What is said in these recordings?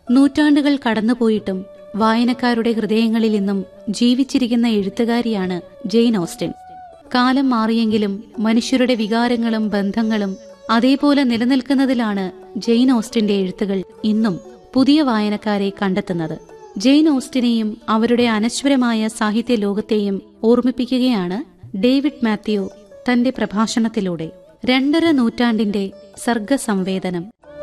നൂറ്റാണ്ടുകൾ കടന്നുപോയിട്ടും വായനക്കാരുടെ ഹൃദയങ്ങളിൽ ഇന്നും ജീവിച്ചിരിക്കുന്ന എഴുത്തുകാരിയാണ് ജെയിൻ ഓസ്റ്റൻ കാലം മാറിയെങ്കിലും മനുഷ്യരുടെ വികാരങ്ങളും ബന്ധങ്ങളും അതേപോലെ നിലനിൽക്കുന്നതിലാണ് ജെയിൻ ഓസ്റ്റിന്റെ എഴുത്തുകൾ ഇന്നും പുതിയ വായനക്കാരെ കണ്ടെത്തുന്നത് ജെയിൻ ഓസ്റ്റിനെയും അവരുടെ അനശ്വരമായ സാഹിത്യ ലോകത്തെയും ഓർമ്മിപ്പിക്കുകയാണ് ഡേവിഡ് മാത്യു തന്റെ പ്രഭാഷണത്തിലൂടെ രണ്ടര നൂറ്റാണ്ടിന്റെ സർഗസംവേദനം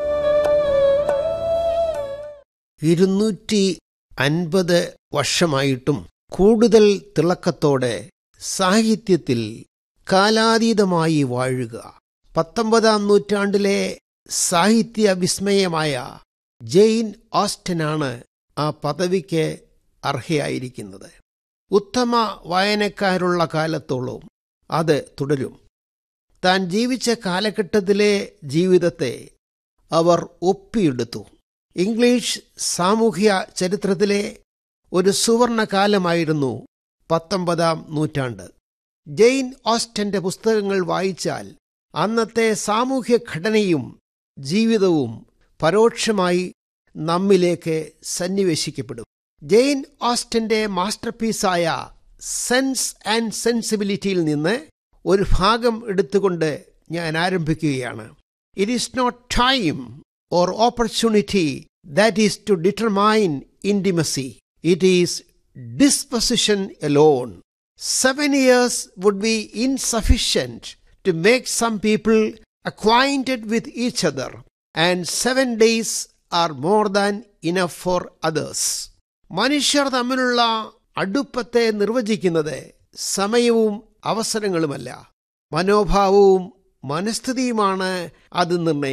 ഇരുന്നൂറ്റി അൻപത് വർഷമായിട്ടും കൂടുതൽ തിളക്കത്തോടെ സാഹിത്യത്തിൽ കാലാതീതമായി വാഴുക പത്തൊമ്പതാം നൂറ്റാണ്ടിലെ സാഹിത്യ വിസ്മയമായ ജെയിൻ ഓസ്റ്റനാണ് ആ പദവിക്ക് അർഹയായിരിക്കുന്നത് ഉത്തമ വായനക്കാരുള്ള കാലത്തോളം അത് തുടരും താൻ ജീവിച്ച കാലഘട്ടത്തിലെ ജീവിതത്തെ അവർ ഒപ്പിയെടുത്തു ഇംഗ്ലീഷ് സാമൂഹ്യ ചരിത്രത്തിലെ ഒരു സുവർണ കാലമായിരുന്നു പത്തൊമ്പതാം നൂറ്റാണ്ട് ജെയിൻ ഓസ്റ്റന്റെ പുസ്തകങ്ങൾ വായിച്ചാൽ അന്നത്തെ സാമൂഹ്യ ഘടനയും ജീവിതവും പരോക്ഷമായി നമ്മിലേക്ക് സന്നിവേശിക്കപ്പെടും ജെയിൻ ഓസ്റ്റന്റെ മാസ്റ്റർപീസായ സെൻസ് ആൻഡ് സെൻസിബിലിറ്റിയിൽ നിന്ന് ഒരു ഭാഗം എടുത്തുകൊണ്ട് ഞാൻ ആരംഭിക്കുകയാണ് it is not time or opportunity that is to determine intimacy. It is disposition alone. Seven years would be insufficient to make some people acquainted with each other, and seven days are more than enough for others. മനുഷ്യർ തമ്മിലുള്ള അടുപ്പത്തെ നിർവചിക്കുന്നത് സമയവും അവസരങ്ങളുമല്ല മനോഭാവവും മനസ്ഥിതിയുമാണ് അത് നിർണയിക്കുന്നത്